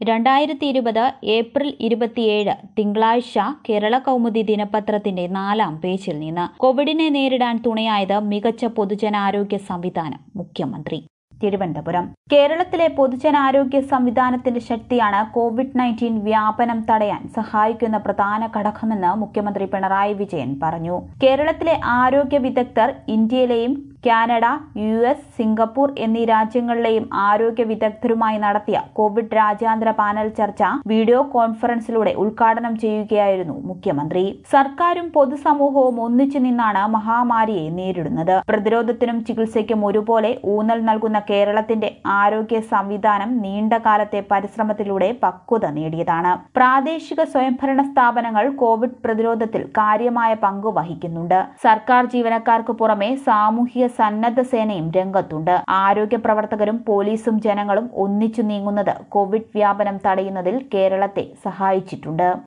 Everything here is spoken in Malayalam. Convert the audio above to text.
രണ്ടായിരത്തി ഇരുപത് ഏപ്രിൽ ഇരുപത്തിയേഴ് തിങ്കളാഴ്ച കേരള കൗമുദി ദിനപത്രത്തിന്റെ നാലാം പേജിൽ നിന്ന് കോവിഡിനെ നേരിടാൻ തുണയായത് മികച്ച പൊതുജനാരോഗ്യ സംവിധാനം മുഖ്യമന്ത്രി തിരുവനന്തപുരം കേരളത്തിലെ പൊതുജനാരോഗ്യ സംവിധാനത്തിന്റെ ശക്തിയാണ് കോവിഡ് നയൻറ്റീൻ വ്യാപനം തടയാൻ സഹായിക്കുന്ന പ്രധാന ഘടകമെന്ന് മുഖ്യമന്ത്രി പിണറായി വിജയൻ പറഞ്ഞു കേരളത്തിലെ ആരോഗ്യ വിദഗ്ധർ ഇന്ത്യയിലെയും കാനഡ യു എസ് സിംഗപ്പൂർ എന്നീ രാജ്യങ്ങളിലെയും ആരോഗ്യ വിദഗ്ധരുമായി നടത്തിയ കോവിഡ് രാജ്യാന്തര പാനൽ ചർച്ച വീഡിയോ കോൺഫറൻസിലൂടെ ഉദ്ഘാടനം ചെയ്യുകയായിരുന്നു മുഖ്യമന്ത്രി സർക്കാരും പൊതുസമൂഹവും ഒന്നിച്ചു നിന്നാണ് മഹാമാരിയെ നേരിടുന്നത് പ്രതിരോധത്തിനും ചികിത്സയ്ക്കും ഒരുപോലെ ഊന്നൽ നൽകുന്ന കേരളത്തിന്റെ ആരോഗ്യ സംവിധാനം നീണ്ടകാലത്തെ പരിശ്രമത്തിലൂടെ പക്വത നേടിയതാണ് പ്രാദേശിക സ്വയംഭരണ സ്ഥാപനങ്ങൾ കോവിഡ് പ്രതിരോധത്തിൽ കാര്യമായ പങ്ക് വഹിക്കുന്നുണ്ട് സർക്കാർ ജീവനക്കാർക്ക് പുറമെ സാമൂഹിക സന്നദ്ധ സേനയും രംഗത്തുണ്ട് ആരോഗ്യ പ്രവർത്തകരും പോലീസും ജനങ്ങളും ഒന്നിച്ചു നീങ്ങുന്നത് കോവിഡ് വ്യാപനം തടയുന്നതിൽ കേരളത്തെ സഹായിച്ചിട്ടുണ്ട്